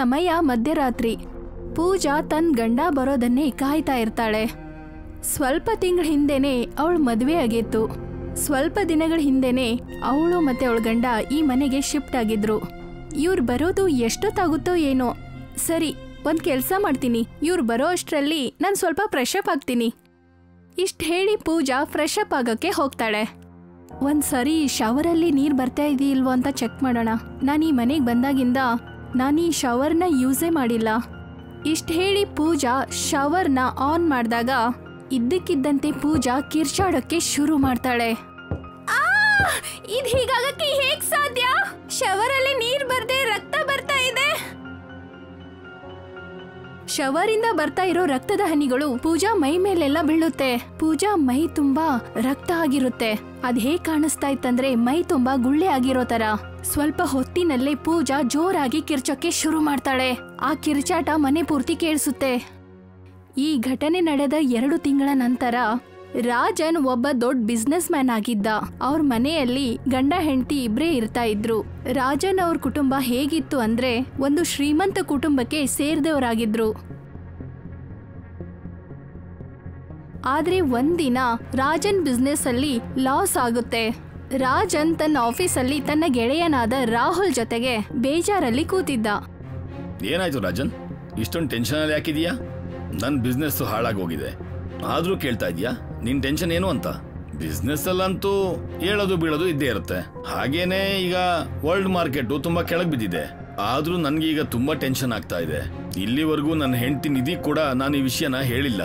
ಸಮಯ ಮಧ್ಯರಾತ್ರಿ ಪೂಜಾ ತನ್ನ ಗಂಡ ಬರೋದನ್ನೇ ಕಾಯ್ತಾ ಇರ್ತಾಳೆ ಸ್ವಲ್ಪ ತಿಂಗಳ ಹಿಂದೆನೆ ಅವಳು ಮದುವೆ ಆಗಿತ್ತು ಸ್ವಲ್ಪ ದಿನಗಳ ಹಿಂದೆನೆ ಅವಳು ಮತ್ತೆ ಅವಳ ಗಂಡ ಈ ಮನೆಗೆ ಶಿಫ್ಟ್ ಆಗಿದ್ರು ಇವ್ರು ಬರೋದು ಎಷ್ಟೊತ್ತಾಗುತ್ತೋ ಏನೋ ಸರಿ ಒಂದ್ ಕೆಲಸ ಮಾಡ್ತೀನಿ ಇವ್ರು ಬರೋ ಅಷ್ಟರಲ್ಲಿ ನಾನು ಸ್ವಲ್ಪ ಫ್ರೆಶ್ ಅಪ್ ಆಗ್ತೀನಿ ಇಷ್ಟ ಹೇಳಿ ಪೂಜಾ ಫ್ರೆಶ್ ಅಪ್ ಆಗೋಕ್ಕೆ ಹೋಗ್ತಾಳೆ ಒಂದ್ ಸರಿ ಶವರಲ್ಲಿ ನೀರ್ ಬರ್ತಾ ಇದೆಯಿಲ್ವೋ ಅಂತ ಚೆಕ್ ಮಾಡೋಣ ನಾನು ಈ ಮನೆಗೆ ಬಂದಾಗಿಂದ ನಾನು ಈ ಶವರ್ನ ಯೂಸೇ ಮಾಡಿಲ್ಲ ಇಷ್ಟ ಹೇಳಿ ಪೂಜಾ ಶವರ್ನ ಆನ್ ಮಾಡಿದಾಗ ಇದ್ದಕ್ಕಿದ್ದಂತೆ ಪೂಜಾ ಕಿರ್ಚಾಡೋಕ್ಕೆ ಶುರು ಮಾಡ್ತಾಳೆ ಇದು ಹೀಗಾಗಕ್ಕೆ ಹೇಗ್ ಸಾಧ್ಯ ಶವರಲ್ಲಿ ನೀರ್ ಬರ್ದೆ ರಕ್ತ ಬರ್ತಾ ಇದೆ ಶವರಿಂದ ಬರ್ತಾ ಇರೋ ರಕ್ತದ ಹನಿಗಳು ಪೂಜಾ ಮೈ ಮೇಲೆಲ್ಲ ಬೀಳುತ್ತೆ ಪೂಜಾ ಮೈ ತುಂಬಾ ರಕ್ತ ಆಗಿರುತ್ತೆ ಅದ್ ಹೇಗ್ ಕಾಣಿಸ್ತಾ ಇತ್ತಂದ್ರೆ ಮೈ ತುಂಬಾ ಗುಳ್ಳೆ ಆಗಿರೋ ತರ ಸ್ವಲ್ಪ ಹೊತ್ತಿನಲ್ಲೇ ಪೂಜಾ ಜೋರಾಗಿ ಕಿರ್ಚೋಕೆ ಶುರು ಮಾಡ್ತಾಳೆ ಆ ಕಿರ್ಚಾಟ ಮನೆ ಪೂರ್ತಿ ಕೇಳಿಸುತ್ತೆ ಈ ಘಟನೆ ನಡೆದ ಎರಡು ತಿಂಗಳ ನಂತರ ರಾಜನ್ ಒಬ್ಬ ದೊಡ್ಡ ಬಿಸ್ನೆಸ್ ಮ್ಯಾನ್ ಆಗಿದ್ದ ಅವ್ರ ಮನೆಯಲ್ಲಿ ಗಂಡ ಹೆಂಡತಿ ಇಬ್ರೇ ಇರ್ತಾ ಇದ್ರು ರಾಜನ್ ಅವ್ರ ಕುಟುಂಬ ಹೇಗಿತ್ತು ಅಂದ್ರೆ ಒಂದು ಶ್ರೀಮಂತ ಕುಟುಂಬಕ್ಕೆ ಸೇರಿದವರಾಗಿದ್ರು ಆದ್ರೆ ಒಂದಿನ ರಾಜನ್ ಬಿಸ್ನೆಸ್ ಅಲ್ಲಿ ಲಾಸ್ ಆಗುತ್ತೆ ರಾಜನ್ ತನ್ನ ಆಫೀಸಲ್ಲಿ ತನ್ನ ಗೆಳೆಯನಾದ ರಾಹುಲ್ ಜೊತೆಗೆ ಬೇಜಾರಲ್ಲಿ ಕೂತಿದ್ದ ಏನಾಯ್ತು ರಾಜನ್ ಇಷ್ಟೊಂದು ಟೆನ್ಷನಲ್ಲಿ ಯಾಕಿದೀಯಾ ನನ್ನ ಬಿಸ್ನೆಸ್ ಹಾಳಾಗೋಗಿದೆ ಆದರೂ ಕೇಳ್ತಾ ಇದೀಯಾ ನಿನ್ ಟೆನ್ಷನ್ ಏನು ಅಂತ ಬಿಸ್ನೆಸ್ ಅಲ್ಲಂತೂ ಹೇಳೋದು ಬೀಳೋದು ಇದ್ದೇ ಇರುತ್ತೆ ಹಾಗೇನೆ ಈಗ ವರ್ಲ್ಡ್ ಮಾರ್ಕೆಟ್ ತುಂಬಾ ಕೆಳಗ್ ಬಿದ್ದಿದೆ ಆದ್ರೂ ನನ್ಗೆ ಈಗ ತುಂಬಾ ಟೆನ್ಷನ್ ಆಗ್ತಾ ಇದೆ ಇಲ್ಲಿವರೆಗೂ ನನ್ನ ಹೆಂಡತಿ ನಿಧಿ ಕೂಡ ನಾನು ಈ ವಿಷಯನ ಹೇಳಿಲ್ಲ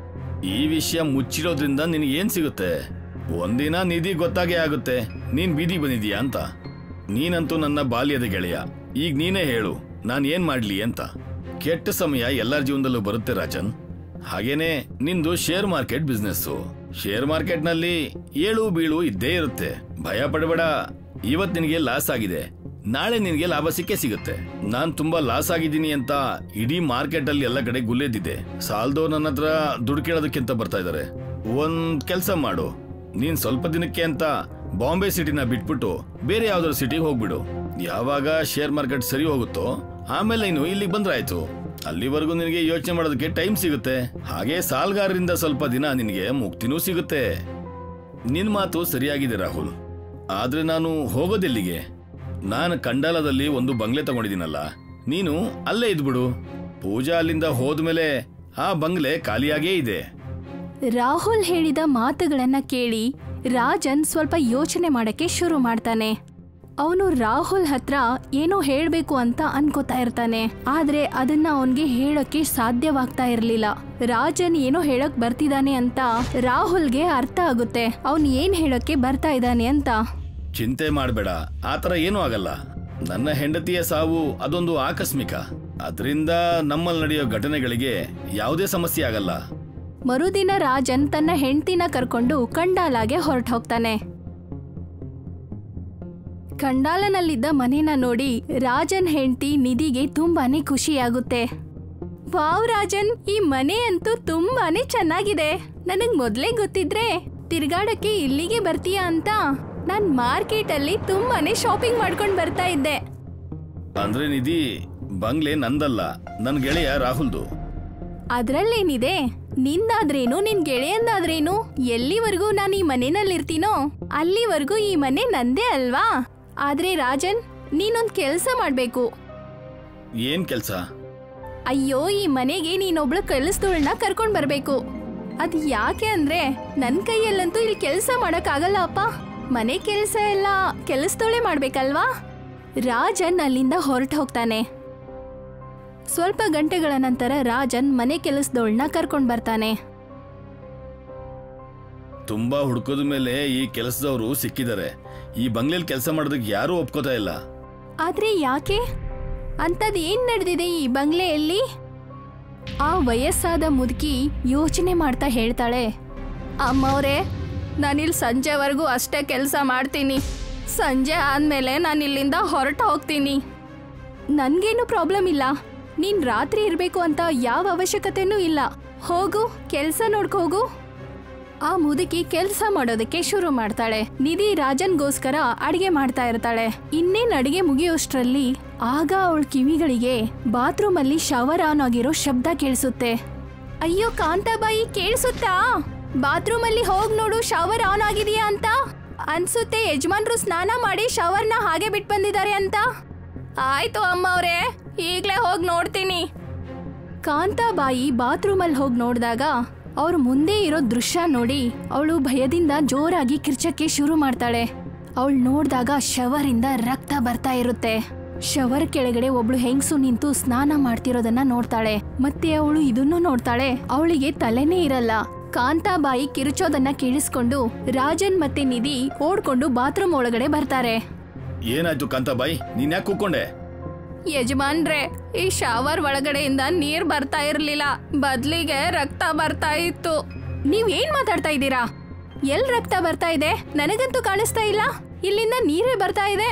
ಈ ವಿಷಯ ಮುಚ್ಚಿರೋದ್ರಿಂದ ನಿನಗೆ ಏನ್ ಸಿಗುತ್ತೆ ಒಂದಿನ ನಿಧಿ ಗೊತ್ತಾಗೇ ಆಗುತ್ತೆ ನೀನ್ ಬೀದಿಗೆ ಬಂದಿದೀಯಾ ಅಂತ ನೀನಂತೂ ನನ್ನ ಬಾಲ್ಯದ ಗೆಳೆಯ ಈಗ ನೀನೇ ಹೇಳು ನಾನು ಏನ್ ಮಾಡ್ಲಿ ಅಂತ ಕೆಟ್ಟ ಸಮಯ ಎಲ್ಲರ ಜೀವನದಲ್ಲೂ ಬರುತ್ತೆ ರಾಜನ್ ಹಾಗೇನೆ ನಿಂದು share market business share market ನಲ್ಲಿ ಏಳು ಬೀಳು ಇದ್ದೇ ಇರುತ್ತೆ ಭಯ ಪಡಬೇಡ ಇವತ್ ನಿನಗೆ ಲಾಸ್ ಆಗಿದೆ ನಾಳೆ ನಿನಗೆ ಲಾಭ ಸಿಕ್ಕೇ ಸಿಗುತ್ತೆ ನಾನ್ ತುಂಬಾ ಲಾಸ್ ಆಗಿದ್ದೀನಿ ಅಂತ ಇಡೀ ಮಾರ್ಕೆಟ್ ಅಲ್ಲಿ ಎಲ್ಲ ಕಡೆ ಗುಲ್ಲೆದ್ದಿದೆ ಸಾಲದವ್ರು ನನ್ನ ಹತ್ರ ದುಡ್ಡು ಕೇಳೋದಕ್ಕಿಂತ ಬರ್ತಾ ಇದಾರೆ ಒಂದ್ ಕೆಲಸ ಮಾಡು ನೀನ್ ಸ್ವಲ್ಪ ದಿನಕ್ಕೆ ಅಂತ ಬಾಂಬೆ ಸಿಟಿನ ಬಿಟ್ಬಿಟ್ಟು ಬೇರೆ ಯಾವ್ದಾದ್ರು ಸಿಟಿಗೆ ಹೋಗ್ಬಿಡು ಯಾವಾಗ ಶೇರ್ ಮಾರ್ಕೆಟ್ ಸರಿ ಹೋಗುತ್ತೋ ಆಮೇಲೆ ನೀನು ಇಲ್ಲಿಗೆ ಬಂದ್ರಾಯ್ತು ಅಲ್ಲಿವರೆಗೂ ನಿನಗೆ ಯೋಚನೆ ಮಾಡೋದಕ್ಕೆ ಟೈಮ್ ಸಿಗುತ್ತೆ ಹಾಗೆ ಸಾಲ್ಗಾರರಿಂದ ಸ್ವಲ್ಪ ದಿನ ನಿನಗೆ ಮುಕ್ತಿನೂ ಸಿಗುತ್ತೆ ನಿನ್ ಮಾತು ಸರಿಯಾಗಿದೆ ರಾಹುಲ್ ಆದ್ರೆ ನಾನು ಹೋಗೋದೆಲ್ಲಿಗೆ ನಾನು ಕಂಡಾಲದಲ್ಲಿ ಒಂದು ಬಂಗ್ಲೆ ತಗೊಂಡಿದ್ದೀನಲ್ಲ ನೀನು ಅಲ್ಲೇ ಇದ್ಬಿಡು ಪೂಜಾ ಅಲ್ಲಿಂದ ಹೋದ್ಮೇಲೆ ಆ ಬಂಗ್ಲೆ ಖಾಲಿಯಾಗೇ ಇದೆ ರಾಹುಲ್ ಹೇಳಿದ ಮಾತುಗಳನ್ನ ಕೇಳಿ ರಾಜನ್ ಸ್ವಲ್ಪ ಯೋಚನೆ ಮಾಡಕ್ಕೆ ಶುರು ಮಾಡ್ತಾನೆ ಅವನು ರಾಹುಲ್ ಹತ್ರ ಏನೋ ಹೇಳ್ಬೇಕು ಅಂತ ಅನ್ಕೋತಾ ಇರ್ತಾನೆ ಆದ್ರೆ ಅದನ್ನ ಅವನ್ಗೆ ಹೇಳೋಕೆ ಸಾಧ್ಯವಾಗ್ತಾ ಇರ್ಲಿಲ್ಲ ರಾಜನ್ ಏನೋ ಹೇಳಕ್ ಬರ್ತಿದ್ದಾನೆ ಅಂತ ರಾಹುಲ್ಗೆ ಅರ್ಥ ಆಗುತ್ತೆ ಅವನ್ ಏನ್ ಹೇಳೋಕೆ ಬರ್ತಾ ಇದ್ದಾನೆ ಅಂತ ಚಿಂತೆ ಮಾಡಬೇಡ ಆತರ ಏನೂ ಆಗಲ್ಲ ನನ್ನ ಹೆಂಡತಿಯ ಸಾವು ಅದೊಂದು ಆಕಸ್ಮಿಕ ಅದರಿಂದ ನಮ್ಮಲ್ಲಿ ನಡೆಯೋ ಘಟನೆಗಳಿಗೆ ಯಾವುದೇ ಸಮಸ್ಯೆ ಆಗಲ್ಲ ಮರುದಿನ ರಾಜನ್ ತನ್ನ ಹೆಂಡ್ತಿನ ಕರ್ಕೊಂಡು ಕಂಡಾಲಾಗೆ ಹೊರಟು ಹೋಗ್ತಾನೆ ಕಂಡಾಲನಲ್ಲಿದ್ದ ಮನೇನ ನೋಡಿ ರಾಜನ್ ಹೆಂಡ್ತಿ ನಿಧಿಗೆ ತುಂಬಾನೇ ಖುಷಿಯಾಗುತ್ತೆ ವಾವ್ ರಾಜನ್ ಈ ಮನೆ ಅಂತೂ ತುಂಬಾನೇ ಚೆನ್ನಾಗಿದೆ ನನಗ್ ಮೊದ್ಲೇ ಗೊತ್ತಿದ್ರೆ ತಿರ್ಗಾಡಕ್ಕೆ ಇಲ್ಲಿಗೆ ಬರ್ತೀಯಾ ಅಂತ ನಾನ್ ಮಾರ್ಕೆಟ್ ಅಲ್ಲಿ ತುಂಬಾನೇ ಶಾಪಿಂಗ್ ಮಾಡ್ಕೊಂಡ್ ಬರ್ತಾ ಇದ್ದೆ ಅಂದ್ರೆ ನಿಧಿ ಬಂಗ್ಲೆ ನಂದಲ್ಲ ನನ್ನ ಗೆಳೆಯ ರಾಹುಲ್ದು ಅದ್ರಲ್ಲೇನಿದೆ ನಿಂದಾದ್ರೇನು ನಿನ್ ಗೆಳೆಯಂದಾದ್ರೇನು ಎಲ್ಲಿವರೆಗೂ ನಾನು ಈ ಮನೆನಲ್ಲಿರ್ತೀನೋ ಅಲ್ಲಿವರೆಗೂ ಈ ಮನೆ ನಂದೇ ಅಲ್ವಾ ಆದ್ರೆ ರಾಜನ್ ನೀನೊಂದ್ ಕೆಲ್ಸ ಮಾಡ್ಬೇಕು ಏನ್ ಕೆಲ್ಸ ಅಯ್ಯೋ ಈ ಮನೆಗೆ ನೀನೊಬ್ಳು ಕೆಲಸದವಳನ್ನ ಕರ್ಕೊಂಡ್ ಬರ್ಬೇಕು ಅದ್ ಯಾಕೆ ಅಂದ್ರೆ ನನ್ ಕೈಯಲ್ಲಂತೂ ಇಲ್ಲಿ ಕೆಲಸ ಮಾಡಕ್ ಆಗಲ್ಲ ಅಪ್ಪ ಮನೆ ಕೆಲಸ ಎಲ್ಲ ಕೆಲಸದವಳೆ ಮಾಡ್ಬೇಕಲ್ವಾ ರಾಜನ್ ಅಲ್ಲಿಂದ ಹೊರಟು ಹೋಗ್ತಾನೆ ಸ್ವಲ್ಪ ಗಂಟೆಗಳ ನಂತರ ರಾಜನ್ ಮನೆ ಕೆಲಸದವಳನ್ನ ಕರ್ಕೊಂಡ್ ಬರ್ತಾನೆ ತುಂಬಾ ಹುಡ್ಕೋದ ಮೇಲೆ ಈ ಕೆಲಸದವರು ಸಿಕ್ಕಿದ್ದಾರೆ ಈ ಬಂಗ್ಲೆಯಲ್ಲಿ ಕೆಲಸ ಮಾಡೋದಕ್ಕೆ ಯಾರೂ ಒಪ್ಕೋತಾ ಇಲ್ಲ ಆದ್ರೆ ಯಾಕೆ ಅಂಥದ್ ಏನ್ ನಡೆದಿದೆ ಈ ಬಂಗ್ಲೆಯಲ್ಲಿ ಆ ವಯಸ್ಸಾದ ಮುದುಕಿ ಯೋಚನೆ ಮಾಡ್ತಾ ಹೇಳ್ತಾಳೆ ಅಮ್ಮವ್ರೆ ನಾನಿಲ್ಲಿ ಸಂಜೆವರೆಗೂ ಅಷ್ಟೇ ಕೆಲಸ ಮಾಡ್ತೀನಿ ಸಂಜೆ ಆದ್ಮೇಲೆ ನಾನು ಇಲ್ಲಿಂದ ಹೊರಟು ಹೋಗ್ತೀನಿ ನನ್ಗೇನು ಪ್ರಾಬ್ಲಮ್ ಇಲ್ಲ ನೀನ್ ರಾತ್ರಿ ಇರ್ಬೇಕು ಅಂತ ಯಾವ ಅವಶ್ಯಕತೆನೂ ಇಲ್ಲ ಹೋಗು ಕೆಲಸ ನೋಡ್ಕೊ ಹೋಗು ಆ ಮುದುಕಿ ಕೆಲಸ ಮಾಡೋದಕ್ಕೆ ಶುರು ಮಾಡ್ತಾಳೆ ನಿಧಿ ರಾಜನ್ಗೋಸ್ಕರ ಅಡಿಗೆ ಮಾಡ್ತಾ ಇರ್ತಾಳೆ ಇನ್ನೇನ್ ಅಡಿಗೆ ಮುಗಿಯೋಷ್ಟ್ರಲ್ಲಿ ಆಗ ಅವಳ ಕಿವಿಗಳಿಗೆ ಬಾತ್ರೂಮ್ ಅಲ್ಲಿ ಶವರ್ ಆನ್ ಆಗಿರೋ ಶಬ್ದ ಕೇಳಿಸುತ್ತೆ ಅಯ್ಯೋ ಕಾಂತಾಬಾಯಿ ಕೇಳಿಸುತ್ತಾ ಬಾತ್ರೂಮ್ ಅಲ್ಲಿ ಹೋಗ್ ನೋಡು ಶವರ್ ಆನ್ ಆಗಿದೆಯಾ ಅಂತ ಅನ್ಸುತ್ತೆ ಯಜಮಾನ್ರು ಸ್ನಾನ ಮಾಡಿ ಶವರ್ನ ಹಾಗೆ ಬಿಟ್ಟು ಬಂದಿದ್ದಾರೆ ಅಂತ ಆಯ್ತು ಅಮ್ಮ ಅವ್ರೆ ಈಗ್ಲೇ ಹೋಗಿ ನೋಡ್ತೀನಿ ಕಾಂತಾಬಾಯಿ ಬಾತ್ರೂಮಲ್ಲಿ ಹೋಗಿ ನೋಡಿದಾಗ ಅವ್ರ ಮುಂದೆ ಇರೋ ದೃಶ್ಯ ನೋಡಿ ಅವಳು ಭಯದಿಂದ ಜೋರಾಗಿ ಕಿರ್ಚಕ್ಕೆ ಶುರು ಮಾಡ್ತಾಳೆ ಅವಳು ನೋಡಿದಾಗ ಶವರಿಂದ ರಕ್ತ ಬರ್ತಾ ಇರುತ್ತೆ ಶವರ್ ಕೆಳಗಡೆ ಒಬ್ಳು ಹೆಂಗಸು ನಿಂತು ಸ್ನಾನ ಮಾಡ್ತಿರೋದನ್ನ ನೋಡ್ತಾಳೆ ಮತ್ತೆ ಅವಳು ಇದನ್ನು ನೋಡ್ತಾಳೆ ಅವಳಿಗೆ ತಲೆನೇ ಇರಲ್ಲ ಕಾಂತಾಬಾಯಿ ಕಿರುಚೋದನ್ನ ಕೇಳಿಸ್ಕೊಂಡು ರಾಜನ್ ಮತ್ತೆ ನಿಧಿ ಓಡ್ಕೊಂಡು ಬಾತ್ರೂಮ್ ಒಳಗಡೆ ಬರ್ತಾರೆ ಏನಾಯ್ತು ಕಾಂತಾಬಾಯಿ ನೀನ್ ಯಾಕೆ ಕೂಕೊಂಡೆ ಯಜಮಾನ್ರೆ ಈ ಶವರ್ ಒಳಗಡೆಯಿಂದ ನೀರ್ ಬರ್ತಾ ಇರ್ಲಿಲ್ಲ ಬದ್ಲಿಗೆ ರಕ್ತ ಬರ್ತಾ ಇತ್ತು ನೀವ್ ಏನ್ ಮಾತಾಡ್ತಾ ಇದ್ದೀರಾ ಎಲ್ ರಕ್ತ ಬರ್ತಾ ಇದೆ ನನಗಂತೂ ಕಾಣಿಸ್ತಾ ಇಲ್ಲ ಇಲ್ಲಿಂದ ನೀರೇ ಬರ್ತಾ ಇದೆ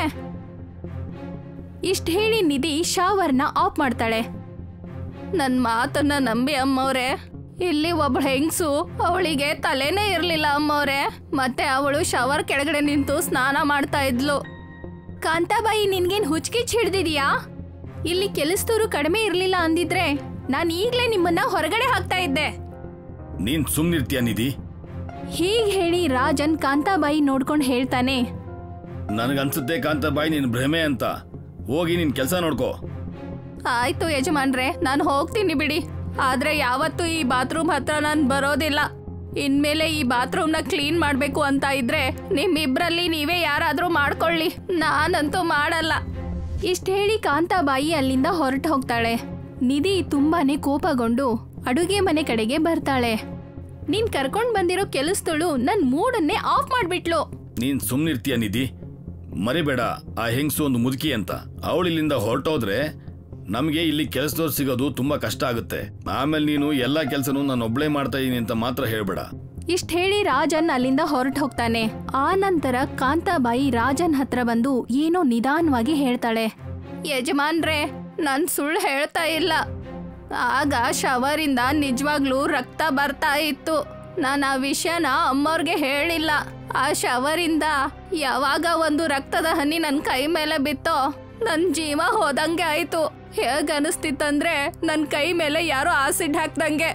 ಇಷ್ಟ ಹೇಳಿ ನಿಧಿ ಶವರ್ನ ಆಫ್ ಮಾಡ್ತಾಳೆ ನನ್ ಮಾತನ್ನ ನಂಬಿ ಅಮ್ಮವ್ರೆ ಇಲ್ಲಿ ಒಬ್ಳು ಹೆಂಗ್ಸು ಅವಳಿಗೆ ತಲೆನೇ ಇರ್ಲಿಲ್ಲ ಅಮ್ಮವ್ರೆ ಮತ್ತೆ ಅವಳು ಶವರ್ ಕೆಳಗಡೆ ನಿಂತು ಸ್ನಾನ ಮಾಡ್ತಾ ಇದ್ಲು ಕಾಂತಾಬಾಯಿ ನಿನ್ಗೇನ್ ಹುಚ್ಕಿಚ್ ಹಿಡ್ದಿದ್ಯಾ ಇಲ್ಲಿ ಕೆಲಸದವರು ಕಡಿಮೆ ಇರ್ಲಿಲ್ಲ ಅಂದಿದ್ರೆ ನಾನ್ ಈಗ್ಲೇ ನಿಮ್ಮನ್ನ ಹೊರಗಡೆ ಹಾಕ್ತಾ ಇದ್ದೆ ನೀನ್ ಸುಮ್ನಿರ್ತೀಯ ನಿಧಿ ಹೀಗ್ ಹೇಳಿ ರಾಜನ್ ಕಾಂತಾಬಾಯಿ ನೋಡ್ಕೊಂಡ್ ಹೇಳ್ತಾನೆ ನನಗನ್ಸುತ್ತೆ ಕಾಂತಾಬಾಯಿ ನಿನ್ ಭ್ರಮೆ ಅಂತ ಹೋಗಿ ನಿನ್ ಕೆಲಸ ನೋಡ್ಕೋ ಆಯ್ತು ಯಜಮಾನ್ರೆ ನಾನು ಹೋಗ್ತೀನಿ ಬಿಡಿ ಆದ್ರೆ ಯಾವತ್ತೂ ಈ ಬಾತ್ರೂಮ್ ಹತ್ರ ನಾನು ಬರೋದಿಲ್ಲ ಇನ್ಮೇಲೆ ಈ ಬಾತ್ರೂಮ್ನ ಕ್ಲೀನ್ ಮಾಡ್ಬೇಕು ಅಂತ ಇದ್ರೆ ನಿಮ್ಮಿಬ್ರಲ್ಲಿ ನೀವೇ ಯಾರಾದ್ರೂ ಮಾಡ್ಕೊಳ್ಳಿ ನಾನಂತೂ ಮಾಡಲ್ಲ ಇಷ್ಟ ಹೇಳಿ ಕಾಂತಾಬಾಯಿ ಅಲ್ಲಿಂದ ಹೊರಟು ಹೋಗ್ತಾಳೆ ನಿಧಿ ತುಂಬಾನೇ ಕೋಪಗೊಂಡು ಅಡುಗೆ ಮನೆ ಕಡೆಗೆ ಬರ್ತಾಳೆ ನೀನ್ ಕರ್ಕೊಂಡ್ ಬಂದಿರೋ ಕೆಲಸದಳು ನನ್ ಮೂಡನ್ನೇ ಆಫ್ ಮಾಡ್ಬಿಟ್ಲು ನೀನ್ ಸುಮ್ನಿರ್ತೀಯ ನಿಧಿ ಮರಿಬೇಡ ಆ ಹೆಂಗ್ಸು ಒಂದು ಮುದುಕಿ ಅಂತ ಅವಳಿಲ್ಲಿಂದ ಹೊರಟೋದ್ರೆ ನಮಗೆ ಇಲ್ಲಿ ಕೆಲಸದವ್ರು ಸಿಗೋದು ತುಂಬಾ ಕಷ್ಟ ಆಗುತ್ತೆ ಆಮೇಲೆ ನೀನು ಎಲ್ಲಾ ಕೆಲಸನೂ ನಾನು ಒಬ್ಳೇ ಮಾಡ್ತಾ ಇದೀನಿ ಅಂತ ಮಾತ್ರ ಹೇಳ್ಬೇಡ ಇಷ್ಟ ಹೇಳಿ ರಾಜನ್ ಅಲ್ಲಿಂದ ಹೊರಟು ಹೋಗ್ತಾನೆ ಆ ನಂತರ ಕಾಂತಾಬಾಯಿ ರಾಜನ್ ಹತ್ರ ಬಂದು ಏನೋ ನಿಧಾನವಾಗಿ ಹೇಳ್ತಾಳೆ ಯಜಮಾನ್ರೆ ನಾನ್ ಸುಳ್ಳು ಹೇಳ್ತಾ ಇಲ್ಲ ಆಗ ಶವರಿಂದ ನಿಜವಾಗ್ಲೂ ರಕ್ತ ಬರ್ತಾ ಇತ್ತು ನಾನು ಆ ವಿಷಯನ ಅಮ್ಮವ್ರಿಗೆ ಹೇಳಿಲ್ಲ ಆ ಶವರಿಂದ ಯಾವಾಗ ಒಂದು ರಕ್ತದ ಹನಿ ನನ್ನ ಕೈ ಮೇಲೆ ಬಿತ್ತೋ ನನ್ನ ಜೀವ ಹೋದಂಗೆ ಆಯ್ತು ಹೇಗ್ ಅನಿಸ್ತಿತ್ತಂದ್ರೆ ನನ್ನ ಕೈ ಮೇಲೆ ಯಾರೋ ಆಸಿಡ್ ಹಾಕ್ದಂಗೆ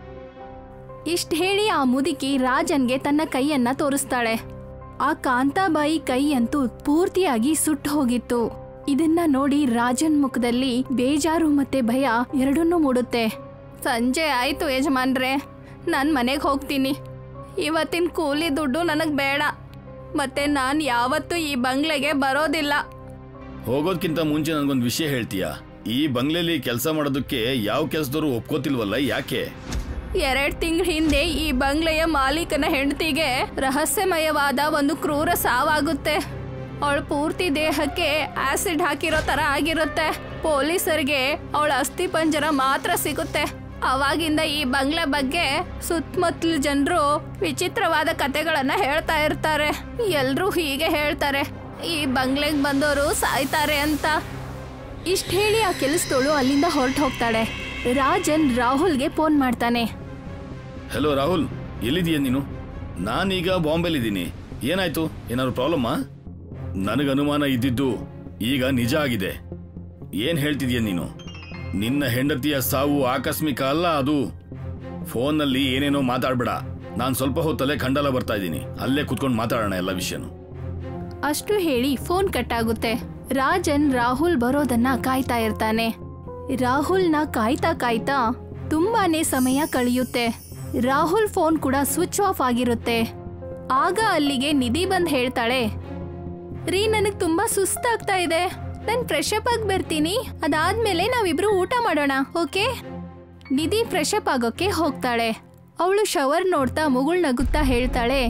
ಇಷ್ಟ ಹೇಳಿ ಆ ಮುದುಕಿ ರಾಜನ್ಗೆ ತನ್ನ ಕೈಯನ್ನ ತೋರಿಸ್ತಾಳೆ ಆ ಕಾಂತಾಬಾಯಿ ಕೈ ಅಂತೂ ಪೂರ್ತಿಯಾಗಿ ಸುಟ್ಟು ಹೋಗಿತ್ತು ಇದನ್ನ ನೋಡಿ ರಾಜನ್ ಮುಖದಲ್ಲಿ ಬೇಜಾರು ಮತ್ತೆ ಭಯ ಎರಡನ್ನೂ ಮೂಡುತ್ತೆ ಸಂಜೆ ಆಯ್ತು ಯಜಮಾನ್ರೆ ನಾನು ಮನೆಗೆ ಹೋಗ್ತೀನಿ ಇವತ್ತಿನ ಕೂಲಿ ದುಡ್ಡು ನನಗೆ ಬೇಡ ಮತ್ತೆ ನಾನು ಯಾವತ್ತೂ ಈ ಬಂಗ್ಲೆಗೆ ಬರೋದಿಲ್ಲ ಹೋಗೋದ್ಕಿಂತ ಮುಂಚೆ ನನಗೊಂದು ವಿಷಯ ಹೇಳ್ತೀಯಾ ಈ ಬಂಗ್ಲೆಲಿ ಕೆಲಸ ಮಾಡೋದಕ್ಕೆ ಯಾವ ಕೆಲಸದವರು ಒಪ್ಕೋತಿಲ್ವಲ್ಲ ಯಾಕೆ ಎರಡ್ ತಿಂಗಳ ಹಿಂದೆ ಈ ಬಂಗ್ಲೆಯ ಮಾಲೀಕನ ಹೆಂಡತಿಗೆ ರಹಸ್ಯಮಯವಾದ ಒಂದು ಕ್ರೂರ ಸಾವಾಗುತ್ತೆ ಅವಳ ಪೂರ್ತಿ ದೇಹಕ್ಕೆ ಆಸಿಡ್ ಹಾಕಿರೋ ತರ ಆಗಿರುತ್ತೆ ಪೊಲೀಸರಿಗೆ ಅವಳ ಅಸ್ಥಿ ಪಂಜರ ಮಾತ್ರ ಸಿಗುತ್ತೆ ಅವಾಗಿಂದ ಈ ಬಂಗ್ಲೆ ಬಗ್ಗೆ ಸುತ್ತಮುತ್ತಲ ಜನರು ವಿಚಿತ್ರವಾದ ಕತೆಗಳನ್ನ ಹೇಳ್ತಾ ಇರ್ತಾರೆ ಎಲ್ರೂ ಹೀಗೆ ಹೇಳ್ತಾರೆ ಈ ಬಂಗ್ಲೆಗೆ ಬಂದವರು ಸಾಯ್ತಾರೆ ಅಂತ ಇಷ್ಟ ಹೇಳಿ ಆ ಕೆಲಸದವಳು ಅಲ್ಲಿಂದ ಹೊರಟು ಹೋಗ್ತಾಳೆ ರಾಜನ್ ರಾಹುಲ್ಗೆ ಫೋನ್ ಮಾಡ್ತಾನೆ ಹಲೋ ರಾಹುಲ್ ಎಲ್ಲಿದೀಯ ನೀನು ನಾನೀಗ ಬಾಂಬೆಲಿದ್ದೀನಿ ಏನಾಯ್ತು ಏನಾದ್ರು ಪ್ರಾಬ್ಲಮ್ಮಾ ನನಗೆ ಅನುಮಾನ ಇದ್ದಿದ್ದು ಈಗ ನಿಜ ಆಗಿದೆ ಏನ್ ಹೇಳ್ತಿದೀಯ ನೀನು ನಿನ್ನ ಹೆಂಡತಿಯ ಸಾವು ಆಕಸ್ಮಿಕ ಅಲ್ಲ ಅದು ಫೋನ್ನಲ್ಲಿ ಏನೇನೋ ಮಾತಾಡ್ಬೇಡ ನಾನು ಸ್ವಲ್ಪ ಹೊತ್ತಲ್ಲೇ ಖಂಡಲ ಬರ್ತಾ ಇದ್ದೀನಿ ಅಲ್ಲೇ ಕುತ್ಕೊಂಡು ಮಾತಾಡೋಣ ಎಲ್ಲ ವಿಷಯನು ಅಷ್ಟು ಹೇಳಿ ಫೋನ್ ಕಟ್ ಆಗುತ್ತೆ ರಾಜನ್ ರಾಹುಲ್ ಬರೋದನ್ನ ಕಾಯ್ತಾ ಇರ್ತಾನೆ ರಾಹುಲ್ನ ಕಾಯ್ತಾ ಕಾಯ್ತಾ ತುಂಬಾನೇ ಸಮಯ ಕಳೆಯುತ್ತೆ ರಾಹುಲ್ ಫೋನ್ ಕೂಡ ಸ್ವಿಚ್ ಆಫ್ ಆಗಿರುತ್ತೆ ಆಗ ಅಲ್ಲಿಗೆ ನಿಧಿ ಬಂದ್ ಹೇಳ್ತಾಳೆ ರೀ ನನಗ್ ತುಂಬಾ ಸುಸ್ತಾಗ್ತಾ ಇದೆ ನಾನ್ ಫ್ರೆಶ್ ಅಪ್ ಆಗಿ ಬರ್ತೀನಿ ಅದಾದ್ಮೇಲೆ ನಾವಿಬ್ರು ಊಟ ಮಾಡೋಣ ಓಕೆ ನಿಧಿ ಫ್ರೆಶ್ ಅಪ್ ಆಗೋಕೆ ಹೋಗ್ತಾಳೆ ಅವಳು ಶವರ್ ನೋಡ್ತಾ ಮುಗುಳ್ ನಗುತ್ತಾ ಹೇಳ್ತಾಳೆ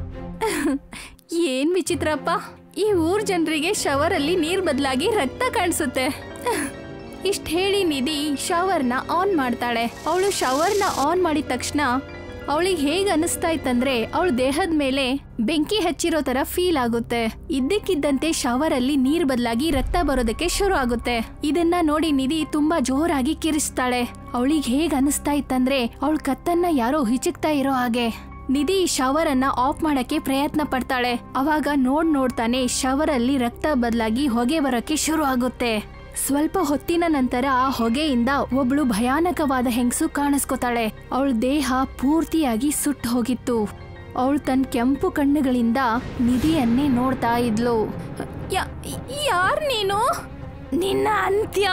ಏನ್ ವಿಚಿತ್ರಪ್ಪ ಈ ಊರ್ ಜನರಿಗೆ ಶವರಲ್ಲಿ ನೀರ್ ಬದಲಾಗಿ ರಕ್ತ ಕಾಣಿಸುತ್ತೆ ಇಷ್ಟ ಹೇಳಿ ನಿಧಿ ಶವರ್ನ ಆನ್ ಮಾಡ್ತಾಳೆ ಅವಳು ಶವರ್ನ ಆನ್ ಮಾಡಿದ ತಕ್ಷಣ ಅವಳಿಗೆ ಹೇಗ್ ಅನಿಸ್ತಾ ಇತ್ತಂದ್ರೆ ಅವಳ ದೇಹದ ಮೇಲೆ ಬೆಂಕಿ ಹಚ್ಚಿರೋ ತರ ಫೀಲ್ ಆಗುತ್ತೆ ಇದ್ದಕ್ಕಿದ್ದಂತೆ ಶವರ್ ಅಲ್ಲಿ ನೀರ್ ಬದಲಾಗಿ ರಕ್ತ ಬರೋದಕ್ಕೆ ಶುರು ಆಗುತ್ತೆ ಇದನ್ನ ನೋಡಿ ನಿಧಿ ತುಂಬಾ ಜೋರಾಗಿ ಕಿರಿಸ್ತಾಳೆ ಅವಳಿಗೆ ಹೇಗ್ ಅನಿಸ್ತಾ ಇತ್ತಂದ್ರೆ ಅವಳ ಕತ್ತನ್ನ ಯಾರೋ ಹಿಚಕ್ತಾ ಇರೋ ಹಾಗೆ ನಿಧಿ ಶವರ್ ಅನ್ನ ಆಫ್ ಮಾಡಕ್ಕೆ ಪ್ರಯತ್ನ ಪಡ್ತಾಳೆ ಅವಾಗ ನೋಡ್ ನೋಡ್ತಾನೆ ಶವರ್ ಅಲ್ಲಿ ರಕ್ತ ಬದಲಾಗಿ ಹೊಗೆ ಬರೋಕೆ ಶುರು ಆಗುತ್ತೆ ಸ್ವಲ್ಪ ಹೊತ್ತಿನ ನಂತರ ಆ ಹೊಗೆಯಿಂದ ಒಬ್ಳು ಭಯಾನಕವಾದ ಹೆಂಗಸು ಕಾಣಿಸ್ಕೊತಾಳೆ ಅವಳ ದೇಹ ಪೂರ್ತಿಯಾಗಿ ಸುಟ್ಟು ಹೋಗಿತ್ತು ಅವಳು ತನ್ನ ಕೆಂಪು ಕಣ್ಣುಗಳಿಂದ ನಿಧಿಯನ್ನೇ ನೋಡ್ತಾ ಇದ್ಲು ಯಾರ್ ನೀನು ನಿನ್ನ ಅಂತ್ಯ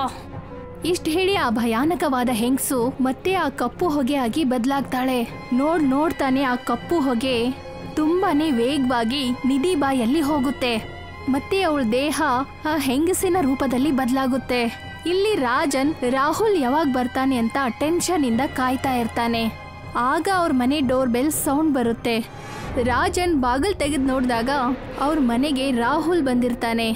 ಇಷ್ಟ ಹೇಳಿ ಆ ಭಯಾನಕವಾದ ಹೆಂಗಸು ಮತ್ತೆ ಆ ಕಪ್ಪು ಹೊಗೆ ಆಗಿ ಬದಲಾಗ್ತಾಳೆ ನೋಡ್ ನೋಡ್ತಾನೆ ಆ ಕಪ್ಪು ಹೊಗೆ ತುಂಬಾನೇ ವೇಗವಾಗಿ ನಿಧಿ ಬಾಯಲ್ಲಿ ಹೋಗುತ್ತೆ ಮತ್ತೆ ಅವಳ ದೇಹ ಆ ಹೆಂಗಸಿನ ರೂಪದಲ್ಲಿ ಬದಲಾಗುತ್ತೆ ಇಲ್ಲಿ ರಾಜನ್ ರಾಹುಲ್ ಯಾವಾಗ ಬರ್ತಾನೆ ಅಂತ ಟೆನ್ಷನ್ ಇಂದ ಕಾಯ್ತಾ ಇರ್ತಾನೆ ಆಗ ಅವ್ರ ಮನೆ ಡೋರ್ ಬೆಲ್ ಸೌಂಡ್ ಬರುತ್ತೆ ರಾಜನ್ ಬಾಗಿಲ್ ತೆಗೆದು ನೋಡಿದಾಗ ಅವ್ರ ಮನೆಗೆ ರಾಹುಲ್ ಬಂದಿರ್ತಾನೆ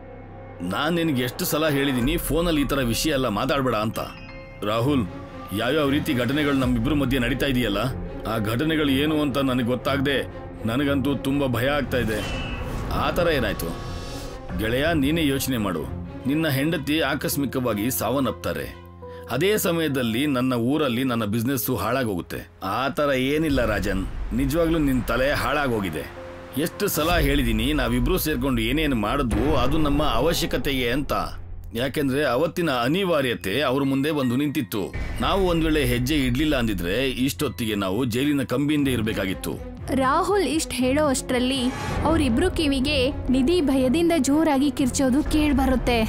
ನಾನು ನಿನಗೆ ಎಷ್ಟು ಸಲ ಹೇಳಿದ್ದೀನಿ ಫೋನಲ್ಲಿ ಈ ಥರ ವಿಷಯ ಎಲ್ಲ ಮಾತಾಡಬೇಡ ಅಂತ ರಾಹುಲ್ ಯಾವ್ಯಾವ ರೀತಿ ಘಟನೆಗಳು ನಮ್ಮಿಬ್ಬರ ಮಧ್ಯೆ ನಡೀತಾ ಇದೆಯಲ್ಲ ಆ ಘಟನೆಗಳು ಏನು ಅಂತ ನನಗೆ ಗೊತ್ತಾಗದೆ ನನಗಂತೂ ತುಂಬ ಭಯ ಆಗ್ತಾ ಇದೆ ಆ ಥರ ಏನಾಯ್ತು ಗೆಳೆಯ ನೀನೇ ಯೋಚನೆ ಮಾಡು ನಿನ್ನ ಹೆಂಡತಿ ಆಕಸ್ಮಿಕವಾಗಿ ಸಾವನ್ನಪ್ತಾರೆ ಅದೇ ಸಮಯದಲ್ಲಿ ನನ್ನ ಊರಲ್ಲಿ ನನ್ನ ಬಿಸ್ನೆಸ್ಸು ಹಾಳಾಗೋಗುತ್ತೆ ಆ ಥರ ಏನಿಲ್ಲ ರಾಜನ್ ನಿಜವಾಗ್ಲೂ ನಿನ್ನ ತಲೆ ಹಾಳಾಗೋಗಿದೆ ಎಷ್ಟು ಸಲ ಹೇಳಿದೀನಿ ನಾವಿಬ್ರು ಸೇರ್ಕೊಂಡು ಏನೇನು ಮಾಡಿದ್ವು ಅದು ನಮ್ಮ ಅವಶ್ಯಕತೆಗೆ ಅಂತ ಯಾಕೆಂದ್ರೆ ಅವತ್ತಿನ ಅನಿವಾರ್ಯತೆ ಅವ್ರ ಮುಂದೆ ಬಂದು ನಿಂತಿತ್ತು ನಾವು ಒಂದ್ ವೇಳೆ ಹೆಜ್ಜೆ ಇಡ್ಲಿಲ್ಲ ಅಂದಿದ್ರೆ ಇಷ್ಟೊತ್ತಿಗೆ ನಾವು ಜೈಲಿನ ಕಂಬಿಯಿಂದ ಇರಬೇಕಾಗಿತ್ತು ರಾಹುಲ್ ಇಷ್ಟ ಹೇಳೋ ಅಷ್ಟರಲ್ಲಿ ಅವರಿಬ್ರು ಕಿವಿಗೆ ನಿಧಿ ಭಯದಿಂದ ಜೋರಾಗಿ ಕಿರ್ಚೋದು ಕೇಳ್ಬರುತ್ತೆ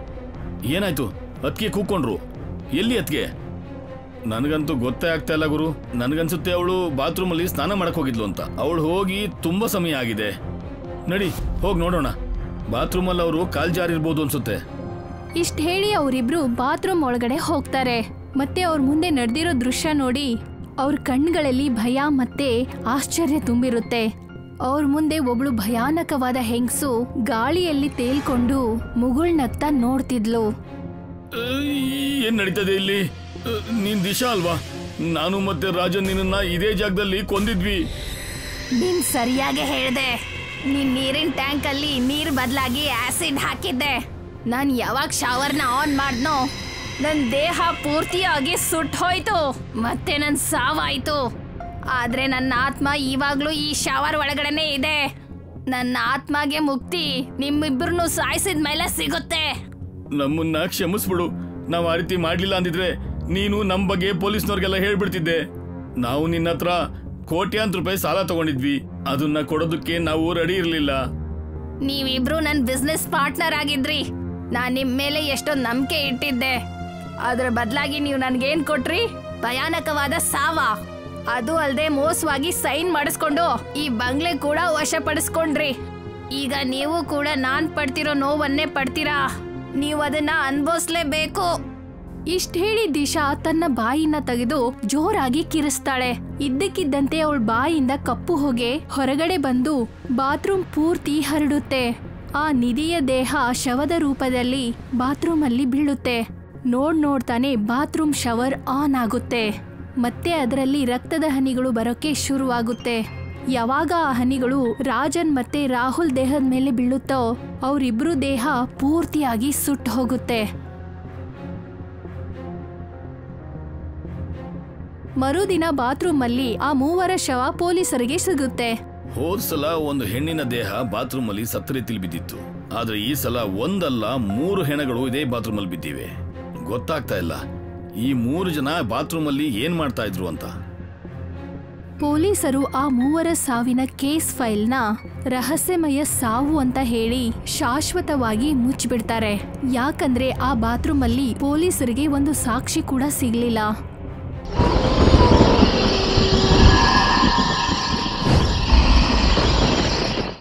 ಏನಾಯ್ತು ಅತ್ಗೆ ಕೂಕೊಂಡ್ರು ಎಲ್ಲಿ ಅತ್ಗೆ ನನಗಂತೂ ಗೊತ್ತೇ ಆಗ್ತಾ ಇಲ್ಲ ಗುರು ನನಗನ್ಸುತ್ತೆ ಅವಳು ಬಾತ್ರೂಮಲ್ಲಿ ಸ್ನಾನ ಮಾಡಕ್ ಹೋಗಿದ್ಲು ಅಂತ ಅವಳು ಹೋಗಿ ತುಂಬಾ ಸಮಯ ಆಗಿದೆ ನಡಿ ಹೋಗಿ ನೋಡೋಣ ಬಾತ್ರೂಮಲ್ಲಿ ಅವರು ಕಾಲ್ ಜಾರಿರ್ಬೋದು ಅನ್ಸುತ್ತೆ ಇಷ್ಟ ಹೇಳಿ ಅವರಿಬ್ರು ಬಾತ್ರೂಮ್ ಒಳಗಡೆ ಹೋಗ್ತಾರೆ ಮತ್ತೆ ಅವ್ರ ಮುಂದೆ ನಡೆದಿರೋ ದೃಶ್ಯ ನೋಡಿ ಅವ್ರ ಕಣ್ಗಳಲ್ಲಿ ಭಯ ಮತ್ತೆ ಆಶ್ಚರ್ಯ ತುಂಬಿರುತ್ತೆ ಅವ್ರ ಮುಂದೆ ಒಬ್ಳು ಭಯಾನಕವಾದ ಹೆಂಗಸು ಗಾಳಿಯಲ್ಲಿ ತೇಲ್ಕೊಂಡು ಮುಗುಳ್ನಗ್ತಾ ನೋಡ್ತಿದ್ಲು ಅಹ್, ಏನ್ ನಡೀತದೆ ಇಲ್ಲಿ ಅಹ್, ನೀನ್ ದಿಶಾ ಅಲ್ವಾ ನಾನು ಮತ್ತೆ ರಾಜನ್ ನಿನ್ನ ಇದೇ ಜಾಗದಲ್ಲಿ ಕೊಂದಿದ್ವಿ ನೀನ್ ಸರಿಯಾಗಿ ಹೇಳ್ದೆ ನಿನ್ ನೀರಿನ ಟ್ಯಾಂಕ್ ಅಲ್ಲಿ ನೀರ್ ಬದಲಾಗಿ ಆಸಿಡ್ ಹಾಕಿದ್ದೆ ನಾನ್ ಯಾವಾಗ ಶವರ್ನ ಆನ್ ಮಾಡ್ನೋ ನನ್ ದೇಹ ಪೂರ್ತಿಯಾಗಿ ಸುಟ್ಟು ಹೋಯ್ತು ಮತ್ತೆ ನನ್ ಸಾವಾಯ್ತು ಆದ್ರೆ ನನ್ನ ಆತ್ಮ ಇವಾಗ್ಲೂ ಈ ಶವರ್ ಒಳಗಡೆನೆ ಇದೆ ನನ್ನ ಆತ್ಮಗೆ ಮುಕ್ತಿ ನಿಮ್ಮಿಬ್ಬರನ್ನು ಸಾಯಿಸಿದ ಮೇಲೆ ಸಿಗುತ್ತೆ ನಮ್ಮನ್ನ ಕ್ಷಮಿಸ್ಬಿಡು ನಾವು ಆ ರೀತಿ ಮಾಡ್ಲಿಲ್ಲ ಅಂದಿದ್ರೆ ನೀನು ನಮ್ ಬಗ್ಗೆ ಪೊಲೀಸ್ನವ್ರಿಗೆಲ್ಲ ಹೇಳ್ಬಿಡ್ತಿದ್ದೆ ನಾವು ನಿನ್ನ ಹತ್ರ ಕೋಟ್ಯಾಂತರ ರೂಪಾಯಿ ಸಾಲ ತಗೊಂಡಿದ್ವಿ ಅದನ್ನ ಕೊಡೋದಕ್ಕೆ ನಾವು ರೆಡಿ ಇರ್ಲಿಲ್ಲ ನೀವಿಬ್ರು ನನ್ನ ಬಿಸ್ನೆಸ್ ಪಾರ್ಟ್ನರ್ ಆಗಿದ್ರಿ ನಾನ್ ನಿಮ್ ಮೇಲೆ ಎಷ್ಟೊಂದು ನಂಬಿಕೆ ಇಟ್ಟಿದ್ದೆ ಅದ್ರ ಬದಲಾಗಿ ನೀವು ನನ್ಗೇನ್ ಕೊಟ್ರಿ ಭಯಾನಕವಾದ ಸಾವ ಅದು ಅಲ್ದೆ ಮೋಸವಾಗಿ ಸೈನ್ ಮಾಡಿಸ್ಕೊಂಡು ಈ ಬಂಗ್ಲೆ ಕೂಡ ವಶಪಡಿಸ್ಕೊಂಡ್ರಿ ಈಗ ನೀವು ಕೂಡ ನಾನ್ ಪಡ್ತಿರೋ ನೋವನ್ನೇ ಪಡ್ತೀರಾ ನೀವು ಅದನ್ನ ಅನ್ಭವಿಸ್ಲೇಬೇಕು ಇಷ್ಟ ಹೇಳಿ ದಿಶಾ ತನ್ನ ಬಾಯಿನ ತೆಗೆದು ಜೋರಾಗಿ ಕಿರಿಸ್ತಾಳೆ ಇದ್ದಕ್ಕಿದ್ದಂತೆ ಅವಳ ಬಾಯಿಯಿಂದ ಕಪ್ಪು ಹೊಗೆ ಹೊರಗಡೆ ಬಂದು ಬಾತ್ರೂಮ್ ಪೂರ್ತಿ ಹರಡುತ್ತೆ ಆ ನಿಧಿಯ ದೇಹ ಶವದ ರೂಪದಲ್ಲಿ ಬಾತ್ರೂಮ್ ಅಲ್ಲಿ ಬೀಳುತ್ತೆ ನೋಡ್ ನೋಡ್ತಾನೆ ಬಾತ್ರೂಮ್ ಶವರ್ ಆನ್ ಆಗುತ್ತೆ ಮತ್ತೆ ಅದರಲ್ಲಿ ರಕ್ತದ ಹನಿಗಳು ಬರೋಕೆ ಶುರುವಾಗುತ್ತೆ ಯಾವಾಗ ಆ ಹನಿಗಳು ರಾಜನ್ ಮತ್ತೆ ರಾಹುಲ್ ದೇಹದ ಮೇಲೆ ಬೀಳುತ್ತೋ ಅವರಿಬ್ರು ದೇಹ ಪೂರ್ತಿಯಾಗಿ ಸುಟ್ಟು ಹೋಗುತ್ತೆ ಮರುದಿನ ಬಾತ್ರೂಮ್ ಅಲ್ಲಿ ಆ ಮೂವರ ಶವ ಪೊಲೀಸರಿಗೆ ಸಿಗುತ್ತೆ ಹೋದ್ ಸಲ ಒಂದು ಹೆಣ್ಣಿನ ದೇಹ ಬಾತ್ರೂಮ್ ಅಲ್ಲಿ ಸತ್ತ ರೀತಿಲಿ ಬಿದ್ದಿತ್ತು ಆದ್ರೆ ಈ ಸಲ ಒಂದಲ್ಲ ಮೂರು ಹೆಣಗಳು ಇದೇ ಬಾತ್ರೂಮ್ ಅಲ್ಲಿ ಬಿದ್ದಿವೆ ಗೊತ್ತಾಗ್ತಾ ಇಲ್ಲ ಈ ಮೂರು ಜನ ಬಾತ್ರೂಮ್ ಅಲ್ಲಿ ಏನ್ ಮಾಡ್ತಾ ಇದ್ರು ಅಂತ ಪೊಲೀಸರು ಆ ಮೂವರ ಸಾವಿನ ಕೇಸ್ ಫೈಲ್ನ ರಹಸ್ಯಮಯ ಸಾವು ಅಂತ ಹೇಳಿ ಶಾಶ್ವತವಾಗಿ ಮುಚ್ಚಿಬಿಡ್ತಾರೆ ಯಾಕಂದ್ರೆ ಆ ಬಾತ್ರೂಮ್ ಅಲ್ಲಿ ಪೊಲೀಸರಿಗೆ ಒಂದು ಸಾಕ್ಷಿ ಕೂಡ ಸಿಗ್ಲಿಲ್ಲ